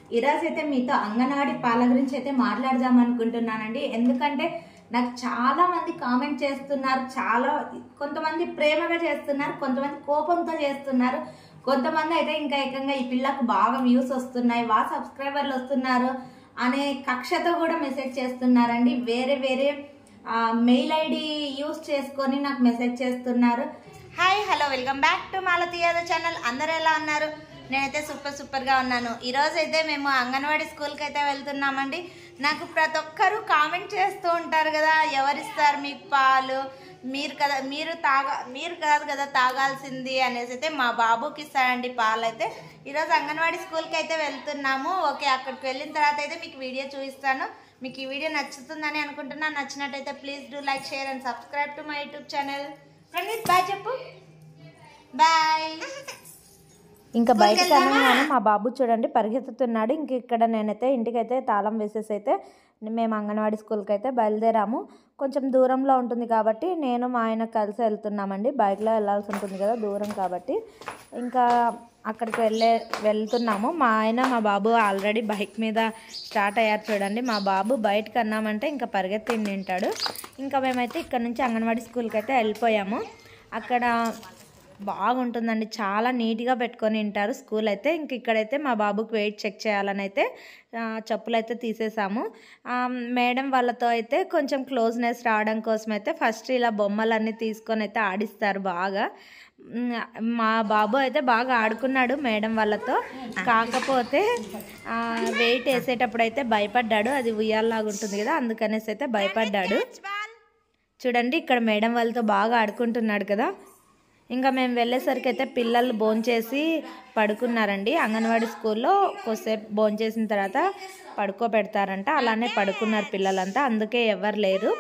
ఈరోజు అయితే మీతో అంగన్వాడీ పాల గురించి అయితే మాట్లాడదాం అనుకుంటున్నానండి ఎందుకంటే నాకు చాలా మంది కామెంట్ చేస్తున్నారు చాలా కొంతమంది ప్రేమగా చేస్తున్నారు కొంతమంది కోపంతో చేస్తున్నారు కొంతమంది అయితే ఇంకా ఏకంగా ఈ పిల్లకు బాగా వ్యూస్ వస్తున్నాయి బాగా సబ్స్క్రైబర్లు వస్తున్నారు అనే కక్షతో కూడా మెసేజ్ చేస్తున్నారండి వేరే వేరే మెయిల్ ఐడి యూస్ చేసుకొని నాకు మెసేజ్ చేస్తున్నారు hi hello welcome back to Malathi Yadav channel అందరూ ఎలా ఉన్నారు నేనైతే సూపర్ సూపర్గా ఉన్నాను ఈరోజు అయితే మేము అంగన్వాడీ స్కూల్కి అయితే వెళ్తున్నామండి నాకు ప్రతి ఒక్కరూ కామెంట్ చేస్తూ ఉంటారు కదా ఎవరిస్తారు మీకు పాలు మీరు కదా మీరు తాగా మీరు కాదు కదా తాగాల్సింది అనేసి అయితే మా బాబుకి ఇస్తారండి పాలు అయితే ఈరోజు అంగన్వాడీ స్కూల్కి అయితే వెళ్తున్నాము ఓకే అక్కడికి వెళ్ళిన తర్వాత అయితే మీకు వీడియో చూపిస్తాను మీకు ఈ వీడియో నచ్చుతుందని అనుకుంటున్నా నచ్చినట్టయితే please do like share and subscribe to my YouTube channel Praneeth bye చెప్పు బాయ్ ఇంకా బయటకు అనగానే మా బాబు చూడండి పరిగెత్తుతున్నాడు ఇంక ఇక్కడ నేనైతే ఇంటికైతే తాళం వేసేసి అయితే మేము అంగన్వాడీ స్కూల్కి అయితే బయలుదేరాము కొంచెం దూరంలో ఉంటుంది కాబట్టి నేను మా ఆయన కలిసి వెళ్తున్నామండి బైక్లో వెళ్ళాల్సి ఉంటుంది కదా దూరం కాబట్టి ఇంకా అక్కడికి వెళ్ళే వెళ్తున్నాము మా ఆయన మా బాబు ఆల్రెడీ బైక్ మీద స్టార్ట్ అయ్యారు చూడండి మా బాబు బయటకు అన్నామంటే ఇంకా పరిగెత్తి తింటాడు ఇంకా మేమైతే ఇక్కడ నుంచి అంగన్వాడీ స్కూల్కి అయితే వెళ్ళిపోయాము అక్కడ బాగుంటుందండి చాలా నీట్గా పెట్టుకొని ఉంటారు స్కూల్ అయితే ఇంక ఇక్కడైతే మా బాబుకి వెయిట్ చెక్ చేయాలని అయితే ఆ, చెప్పులు అయితే తీసేసాము ఆ, మేడం వాళ్ళతో అయితే కొంచెం క్లోజ్నెస్ రావడం కోసం అయితే ఫస్ట్ ఇలా బొమ్మలన్నీ తీసుకొని అయితే ఆడిస్తారు బాగా ఉమ్, మా బాబు అయితే బాగా ఆడుకున్నాడు మేడం వాళ్ళతో కాకపోతే వెయిట్ వేసేటప్పుడు అయితే భయపడ్డాడు అది ఉయ్యాలలాగా ఉంటుంది కదా అందుకనేసి అయితే భయపడ్డాడు చూడండి ఇక్కడ మేడం వాళ్ళతో బాగా ఆడుకుంటున్నాడు కదా ఇంకా మేము వెళ్ళేసరికి అయితే పిల్లలు భోంచేసి పడుకున్నారండి అంగన్వాడీ స్కూల్లో కొద్దిసేపు భోంచేసిన తర్వాత పడుకోబెడతారంట అలానే పడుకున్నారు పిల్లలంతా అందుకే ఎవరు లేరు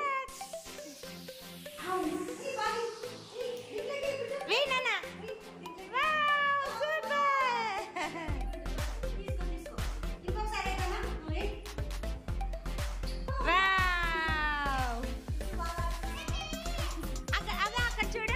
అక్కడ చూడు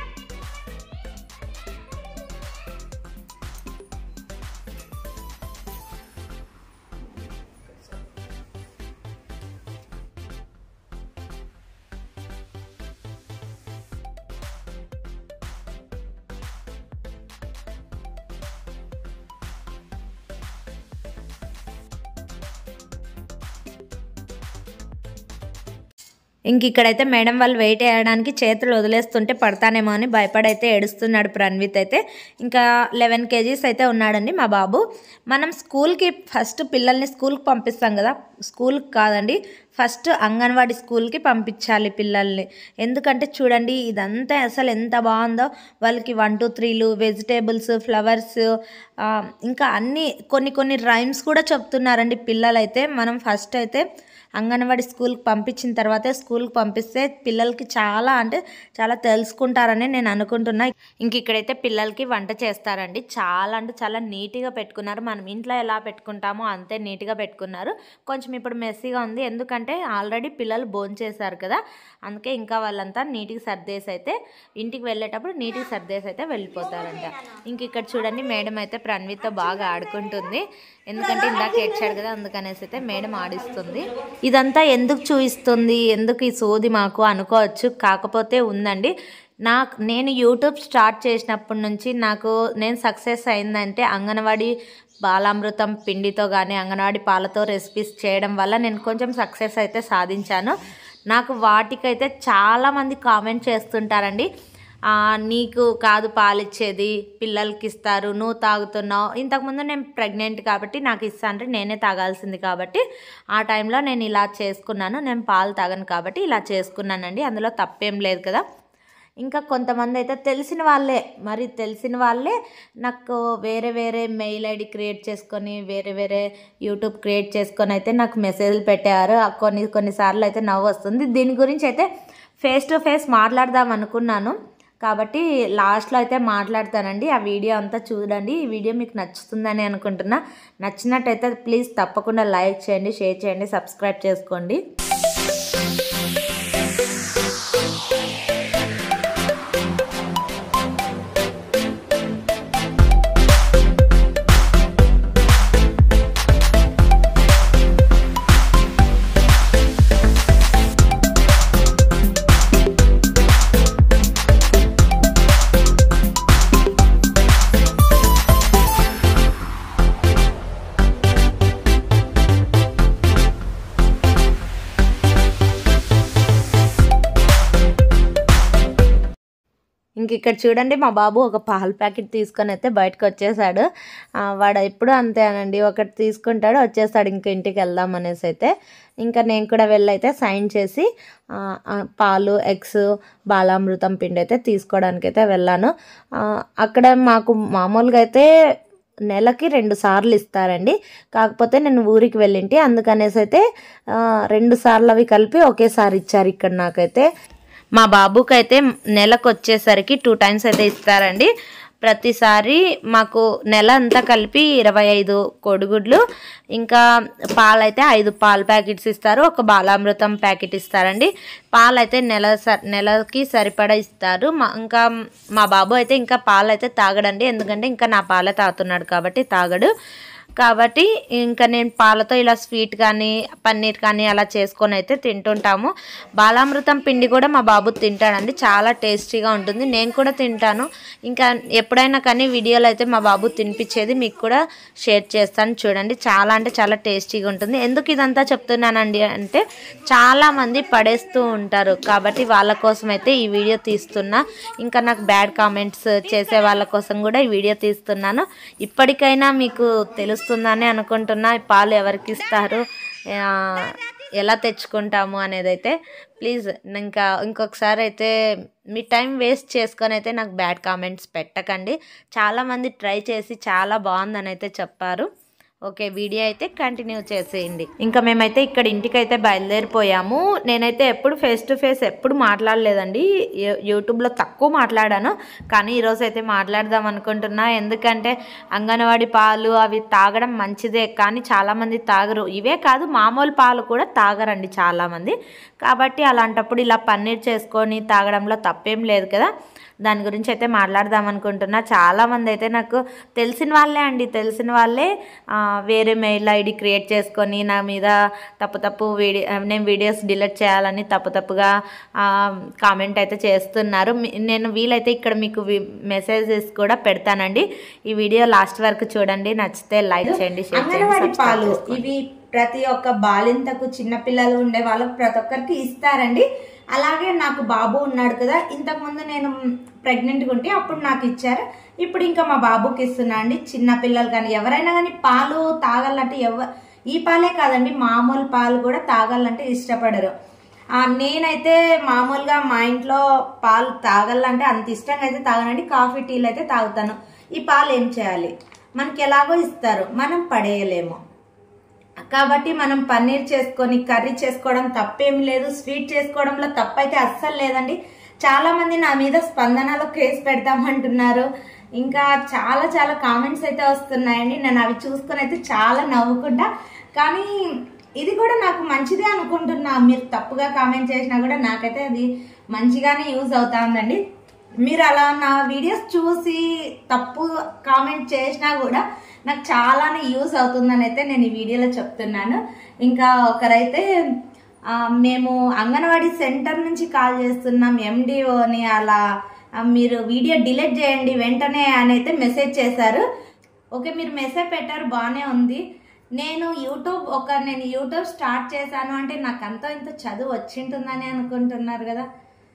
ఇంక ఇక్కడైతే మేడం వాళ్ళు వెయిట్ వేయడానికి చేతులు వదిలేస్తుంటే పడతానేమో అని భయపడైతే ఏడుస్తున్నాడు ప్రణ్విత్ అయితే ఇంకా లెవెన్ కేజీస్ అయితే ఉన్నాడండి మా బాబు మనం స్కూల్కి ఫస్ట్ పిల్లల్ని స్కూల్కి పంపిస్తాం కదా స్కూల్కి కాదండి ఫస్ట్ అంగన్వాడీ స్కూల్కి పంపించాలి పిల్లల్ని ఎందుకంటే చూడండి ఇదంతా అసలు ఎంత బాగుందో వాళ్ళకి వన్ టూ త్రీలు వెజిటేబుల్స్ ఫ్లవర్స్ ఇంకా అన్ని కొన్ని కొన్ని రైమ్స్ కూడా చెప్తున్నారండి పిల్లలైతే మనం ఫస్ట్ అయితే అంగన్వాడీ స్కూల్కి పంపించిన తర్వాతే స్కూల్కి పంపిస్తే పిల్లలకి చాలా అంటే చాలా తెలుసుకుంటారని నేను అనుకుంటున్నా ఇంక ఇక్కడైతే పిల్లలకి వంట చేస్తారండి చాలా అంటే చాలా నీట్గా పెట్టుకున్నారు మనం ఇంట్లో ఎలా పెట్టుకుంటామో అంతే నీట్గా పెట్టుకున్నారు కొంచెం ఇప్పుడు మెస్సీగా ఉంది ఎందుకంటే ఆల్రెడీ పిల్లలు భోజనం చేశారు కదా అందుకే ఇంకా వాళ్ళంతా నీట్గా సర్దేసి అయితే ఇంటికి వెళ్ళేటప్పుడు నీట్గా సర్దేసి అయితే వెళ్ళిపోతారంట ఇంక ఇక్కడ చూడండి మేడం అయితే ప్రణ్వితో బాగా ఆడుకుంటుంది ఎందుకంటే ఇందాక ఏడ్చాడు కదా అందుకనేసి అయితే మేడం ఆడిస్తుంది ఇదంతా ఎందుకు చూపిస్తుంది ఎందుకు ఈ సోది మాకు అనుకోవచ్చు కాకపోతే ఉందండి నాకు నేను యూట్యూబ్ స్టార్ట్ చేసినప్పటి నుంచి నాకు నేను సక్సెస్ అయిందంటే అంగన్వాడీ బాలామృతం పిండితో కానీ అంగన్వాడీ పాలతో రెసిపీస్ చేయడం వల్ల నేను కొంచెం సక్సెస్ అయితే సాధించాను నాకు వాటికైతే చాలామంది కామెంట్ చేస్తుంటారండి ఆ, నీకు కాదు పాలిచ్చేది పిల్లలకి ఇస్తారు నువ్వు తాగుతున్నావు ఇంతకుముందు నేను ప్రెగ్నెంట్ కాబట్టి నాకు ఇస్తా అంటే నేనే తాగాల్సింది కాబట్టి ఆ టైంలో నేను ఇలా చేసుకున్నాను నేను పాలు తాగను కాబట్టి ఇలా చేసుకున్నానండి అందులో తప్పేం లేదు కదా ఇంకా కొంతమంది అయితే తెలిసిన వాళ్ళే మరి తెలిసిన వాళ్ళే నాకు వేరే వేరే మెయిల్ ఐడి క్రియేట్ చేసుకొని వేరే వేరే యూట్యూబ్ క్రియేట్ చేసుకొని అయితే నాకు మెసేజ్లు పెట్టారు ఆ కొన్ని కొన్నిసార్లు అయితే నవ్వు వస్తుంది దీని గురించి అయితే ఫేస్ టు ఫేస్ మాట్లాడదాం అనుకున్నాను కాబట్టి లాస్ట్లో అయితే మాట్లాడతానండి ఆ వీడియో అంతా చూడండి ఈ వీడియో మీకు నచ్చుతుందని అనుకుంటున్నా నచ్చినట్టయితే ప్లీజ్ తప్పకుండా లైక్ చేయండి షేర్ చేయండి సబ్స్క్రైబ్ చేసుకోండి ఇంక ఇక్కడ చూడండి మా బాబు ఒక పాల ప్యాకెట్ తీసుకొని అయితే బయటకు వచ్చేసాడు ఆ, వాడు ఎప్పుడు అంతేనండి ఒకటి తీసుకుంటాడు వచ్చేస్తాడు ఇంక ఇంటికి వెళ్దాం అనేసి అయితే ఇంకా నేను కూడా వెళ్ళైతే సైన్ చేసి ఆ, ఆ, పాలు ఎగ్స్ బాలామృతం పిండి అయితే తీసుకోవడానికి అయితే వెళ్ళాను ఆ, అక్కడ మాకు మామూలుగా అయితే నెలకి రెండు సార్లు ఇస్తారండి కాకపోతే నేను ఊరికి వెళ్ళింటి అందుకనేసి అయితే ఆ, రెండు సార్లు అవి కలిపి ఒకేసారి ఇచ్చారు ఇక్కడ నాకైతే మా బాబుకి అయితే నెలకు వచ్చేసరికి టూ టైమ్స్ అయితే ఇస్తారండి ప్రతిసారి మాకు నెల అంతా కలిపి ఇరవై ఐదు కోడిగుడ్లు ఇంకా పాలైతే ఐదు పాల ప్యాకెట్స్ ఇస్తారు ఒక బాలామృతం ప్యాకెట్ ఇస్తారండి పాలైతే నెల స- నెలకి సరిపడా ఇస్తారు మా ఇంకా మా బాబు అయితే ఇంకా పాలు అయితే తాగడండి ఎందుకంటే ఇంకా నా పాలే తాగుతున్నాడు కాబట్టి తాగడు కాబట్టి ఇంకా నేను పాలతో ఇలా స్వీట్ కానీ పన్నీర్ కానీ అలా చేసుకొని అయితే తింటుంటాము బాలామృతం పిండి కూడా మా బాబు తింటాడండి చాలా టేస్టీగా ఉంటుంది నేను కూడా తింటాను ఇంకా ఎప్పుడైనా కానీ వీడియోలో అయితే మా బాబు తినిపించేది మీకు కూడా షేర్ చేస్తాను చూడండి చాలా అంటే చాలా టేస్టీగా ఉంటుంది ఎందుకు ఇదంతా చెప్తున్నానండి అంటే చాలామంది పడేస్తూ ఉంటారు కాబట్టి వాళ్ళ కోసం అయితే ఈ వీడియో తీస్తున్నా ఇంకా నాకు బ్యాడ్ కామెంట్స్ చేసే వాళ్ళ కోసం కూడా ఈ వీడియో తీస్తున్నాను ఇప్పటికైనా మీకు తెలుస్తుందని అనుకుంటున్నా ఈ పాలు ఎవరికి ఇస్తారు ఆ, ఎలా తెచ్చుకుంటాము అనేది అయితే ప్లీజ్ ఇంకా ఇంకొకసారి అయితే మీ టైం వేస్ట్ చేసుకొని అయితే నాకు బ్యాడ్ కామెంట్స్ పెట్టకండి చాలామంది ట్రై చేసి చాలా బాగుందని అయితే చెప్పారు ఓకే వీడియో అయితే కంటిన్యూ చేసేయండి ఇంకా మేమైతే ఇక్కడ ఇంటికైతే బయలుదేరిపోయాము నేనైతే ఎప్పుడు ఫేస్ టు ఫేస్ ఎప్పుడు మాట్లాడలేదండి యూ- యూట్యూబ్లో తక్కువ మాట్లాడాను కానీ ఈరోజు అయితే మాట్లాడదాం అనుకుంటున్నా ఎందుకంటే అంగన్వాడి పాలు అవి తాగడం మంచిదే కానీ చాలామంది తాగరు ఇవే కాదు మామూలు పాలు కూడా తాగరండి చాలామంది కాబట్టి అలాంటప్పుడు ఇలా పన్నీర్ చేసుకొని తాగడంలో తప్పేం లేదు కదా దాని గురించి అయితే మాట్లాడదాం అనుకుంటున్నా చాలామంది అయితే నాకు తెలిసిన వాళ్ళే అండి తెలిసిన వాళ్ళే ఆ, వేరే మెయిల్ ఐడి క్రియేట్ చేసుకొని నా మీద తప్పు తప్పు వీడియో నేను వీడియోస్ డిలీట్ చేయాలని తప్పు తప్పుగా కామెంట్ అయితే చేస్తున్నారు మీ- నేను వీలైతే ఇక్కడ మీకు మెసేజెస్ కూడా పెడతానండి ఈ వీడియో లాస్ట్ వరకు చూడండి నచ్చితే లైక్ చేయండి షేర్ చేయండి అంగన్వాడి subscribe పాలు చేసుకోండి. ఇవి ప్రతి ఒక్క బాలింతకు చిన్న పిల్లలు ఉండే వాళ్ళకు ప్రతి ఒక్కరికి ఇస్తారండి అలాగే నాకు బాబు ఉన్నాడు కదా ఇంతకు ముందు నేను ప్రెగ్నెంట్ ఉంటే అప్పుడు నాకు ఇచ్చారు ఇప్పుడు ఇంకా మా బాబుకి ఇస్తున్నా అండి చిన్న పిల్లలు కానీ ఎవరైనా కానీ పాలు తాగాలంటే ఎవ ఈ పాలే కాదండి మామూలు పాలు కూడా తాగాలంటే ఇష్టపడరు ఆ, నేనైతే మామూలుగా మా ఇంట్లో పాలు తాగాలంటే అంత ఇష్టంగా అయితే తాగనండి కాఫీ టీలు అయితే తాగుతాను ఈ పాలు ఏం చేయాలి మనకి ఎలాగో ఇస్తారు మనం పడేయలేము కాబట్టి మనం పన్నీర్ చేసుకొని కర్రీ చేసుకోవడం తప్పేం లేదు స్వీట్ చేసుకోవడంలో తప్పైతే అస్సలు లేదండి చాలా మంది నా మీద స్పందనలో కేసు పెడతామంటున్నారు ఇంకా చాలా చాలా కామెంట్స్ అయితే వస్తున్నాయండి నేను అవి చూసుకొని అయితే చాలా నవ్వుకుంటా కానీ ఇది కూడా నాకు మంచిదే అనుకుంటున్నా మీరు తప్పుగా కామెంట్ చేసినా కూడా నాకైతే అది మంచిగానే యూజ్ అవుతా ఉందండి మీరు అలా నా వీడియోస్ చూసి తప్పు కామెంట్ చేసినా కూడా నాకు చాలానే యూస్ అవుతుందని అయితే నేను ఈ వీడియోలో చెప్తున్నాను ఇంకా ఒకరైతే ఆ, మేము అంగన్వాడీ సెంటర్ నుంచి కాల్ చేస్తున్నాం ఎండిఓని అలా ఆ, మీరు వీడియో డిలీట్ చేయండి వెంటనే అని అయితే మెసేజ్ చేశారు ఓకే మీరు మెసేజ్ పెట్టారు బాగానే ఉంది నేను యూట్యూబ్ ఒక నేను యూట్యూబ్ స్టార్ట్ చేశాను అంటే నాకు అంత ఇంత చదువు వచ్చింటుందని అనుకుంటున్నారు కదా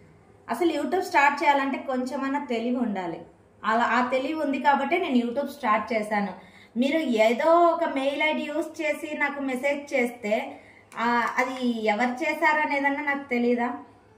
అసలు యూట్యూబ్ స్టార్ట్ చేయాలంటే కొంచెమన్నా తెలివి ఉండాలి అలా ఆ తెలివి ఉంది కాబట్టి నేను యూట్యూబ్ స్టార్ట్ చేశాను మీరు ఏదో ఒక మెయిల్ ఐడి యూస్ చేసి నాకు మెసేజ్ చేస్తే ఆ, అది ఎవరు చేశారనేదన్నా నాకు తెలీదా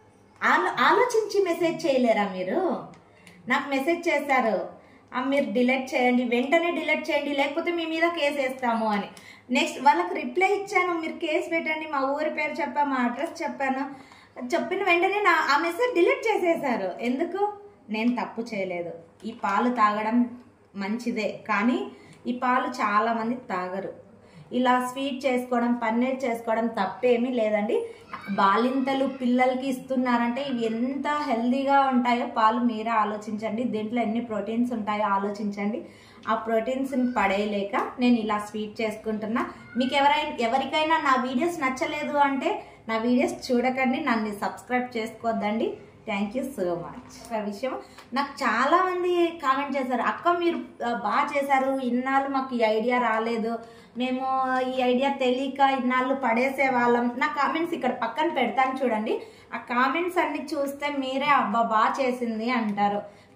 ఆలో ఆలోచించి మెసేజ్ చేయలేరా మీరు నాకు మెసేజ్ చేశారు ఆ, మీరు డిలీట్ చేయండి వెంటనే డిలీట్ చేయండి లేకపోతే మీ మీద కేసు వేస్తాము అని నెక్స్ట్ వాళ్ళకి రిప్లై ఇచ్చాను మీరు కేసు పెట్టండి మా ఊరి పేరు చెప్పాను మా అడ్రస్ చెప్పాను చెప్పిన వెంటనే నా ఆ మెసేజ్ డిలీట్ చేసేసారు ఎందుకు నేను తప్పు చేయలేదు ఈ పాలు తాగడం మంచిదే కానీ ఈ పాలు చాలా మంది తాగరు ఇలా స్వీట్ చేసుకోవడం పన్నీర్ చేసుకోవడం తప్పేమీ లేదండి బాలింతలు పిల్లలకి ఇస్తున్నారంటే ఇవి ఎంత హెల్దీగా ఉంటాయో పాలు మీరే ఆలోచించండి దీంట్లో ఎన్ని ప్రోటీన్స్ ఉంటాయో ఆలోచించండి ఆ ప్రోటీన్స్ని పడేయలేక నేను ఇలా స్వీట్ చేసుకుంటున్నా మీకు ఎవరైనా ఎవరికైనా నా వీడియోస్ నచ్చలేదు అంటే నా వీడియోస్ చూడకండి నన్ను సబ్స్క్రైబ్ చేసుకోవద్దండి థ్యాంక్ యూ సో మచ్ ఒక విషయం నాకు చాలా మంది కామెంట్ చేశారు అక్క మీరు ఆ, బాగా చేశారు ఇన్నాళ్ళు మాకు ఈ ఐడియా రాలేదు మేము ఈ ఐడియా తెలియక ఇన్నాళ్ళు పడేసే వాళ్ళం నా కామెంట్స్ ఇక్కడ పక్కన పెడతాను చూడండి ఆ కామెంట్స్ అన్ని చూస్తే మీరే అబ్బా బాగా చేసింది అంటారు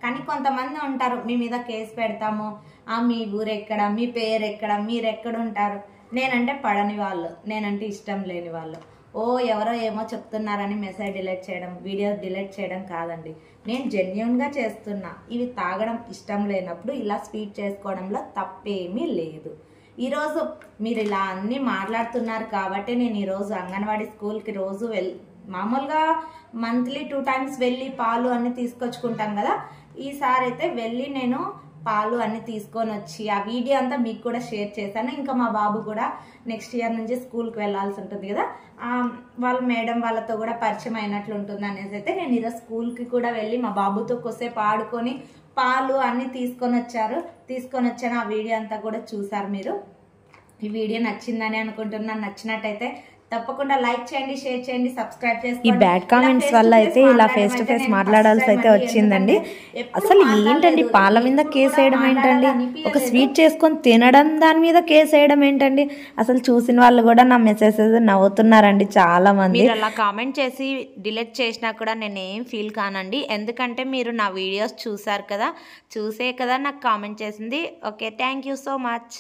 కానీ కొంతమంది ఉంటారు మీ మీద కేసు పెడతాము ఆ మీ ఊరు ఎక్కడ మీ పేరు ఎక్కడ మీరు ఎక్కడ ఉంటారు నేనంటే పడని వాళ్ళు నేనంటే ఇష్టం లేని వాళ్ళు ఓ ఎవరో ఏమో చెప్తున్నారని మెసేజ్ డిలీట్ చేయడం వీడియో డిలీట్ చేయడం కాదండి నేను జెన్యున్గా చేస్తున్నా ఇవి తాగడం ఇష్టం లేనప్పుడు ఇలా స్వీట్ చేసుకోవడంలో తప్పేమీ లేదు ఈరోజు మీరు ఇలా అన్నీ మాట్లాడుతున్నారు కాబట్టి నేను ఈరోజు అంగన్వాడీ స్కూల్కి రోజు వెల్ మామూలుగా మంత్లీ టూ టైమ్స్ వెళ్ళి పాలు అన్ని తీసుకొచ్చుకుంటాం కదా ఈసారి అయితే వెళ్ళి నేను పాలు అన్ని తీసుకొని వచ్చి ఆ వీడియో అంతా మీకు కూడా షేర్ చేశాను ఇంకా మా బాబు కూడా నెక్స్ట్ ఇయర్ నుంచి స్కూల్కి వెళ్ళాల్సి ఉంటుంది కదా ఆ, వాళ్ళ మేడం వాళ్ళతో కూడా పరిచయం అయినట్లు ఉంటుంది అనేసి అయితే నేను ఈరోజు స్కూల్కి కూడా వెళ్ళి మా బాబుతో కొద్దిసేపు ఆడుకొని పాలు అన్ని తీసుకొని వచ్చారు తీసుకొని వచ్చాను ఆ వీడియో అంతా కూడా చూసారు మీరు ఈ వీడియో నచ్చిందని అనుకుంటున్నాను నచ్చినట్టయితే తప్పకుండా లైక్ చేయండి షేర్ చేయండి సబ్స్క్రైబ్ ఈ చేసుకోండి బ్యాడ్ కామెంట్స్ వల్ల అయితే ఇలా ఫేస్ టు ఫేస్ మాట్లాడాల్సి అయితే వచ్చిందండి అసలు ఏంటండి పాల మీద కేసు వేయడం ఏంటండి ఒక స్వీట్ చేసుకొని తినడం దాని మీద కేసు వేయడం ఏంటండి అసలు చూసిన వాళ్ళు కూడా నా మెసేజెస్ నవ్వుతున్నారండి చాలా మంది మీరు అలా కామెంట్ చేసి డిలీట్ చేసినా కూడా నేను ఏం ఫీల్ కానండి ఎందుకంటే మీరు నా వీడియోస్ చూసారు కదా చూసే కదా నాకు కామెంట్ చేసింది okay thank you so much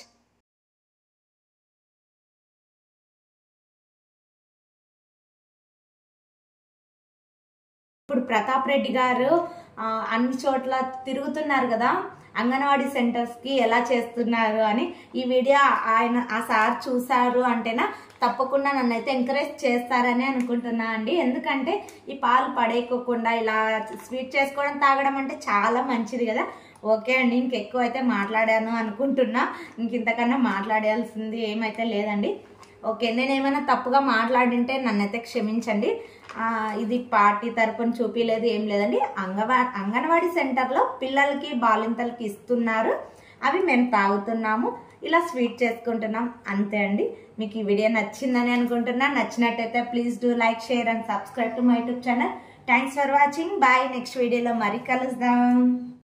ఇప్పుడు ప్రతాప్ రెడ్డి గారు ఆ, అన్ని చోట్ల తిరుగుతున్నారు కదా అంగన్వాడీ సెంటర్స్ కి ఎలా చేస్తున్నారు అని ఈ వీడియో ఆయన ఆ సార్ చూసారు అంటేనా తప్పకుండా నన్ను అయితే ఎంకరేజ్ చేస్తారని అనుకుంటున్నా అండి ఎందుకంటే ఈ పాలు పడేయకోకుండా ఇలా స్వీట్ చేసుకోవడం తాగడం అంటే చాలా మంచిది కదా ఓకే అండి ఇంకెక్కువ అయితే మాట్లాడాను అనుకుంటున్నా ఇంక ఇంతకన్నా మాట్లాడాల్సింది ఏమైతే లేదండి ఓకే నేను ఏమైనా తప్పుగా మాట్లాడింటే నన్నైతే క్షమించండి ఆ, ఇది పార్టీ తరపున చూపించలేదు ఏం లేదండి అంగవా అంగన్వాడీ సెంటర్లో పిల్లలకి బాలింతలకి ఇస్తున్నారు అవి మేము తాగుతున్నాము ఇలా స్వీట్ చేసుకుంటున్నాం అంతే అండి మీకు ఈ వీడియో నచ్చిందని అనుకుంటున్నా నచ్చినట్టయితే please do like share and subscribe to my YouTube channel thanks for watching bye next వీడియోలో మరీ కలుద్దాం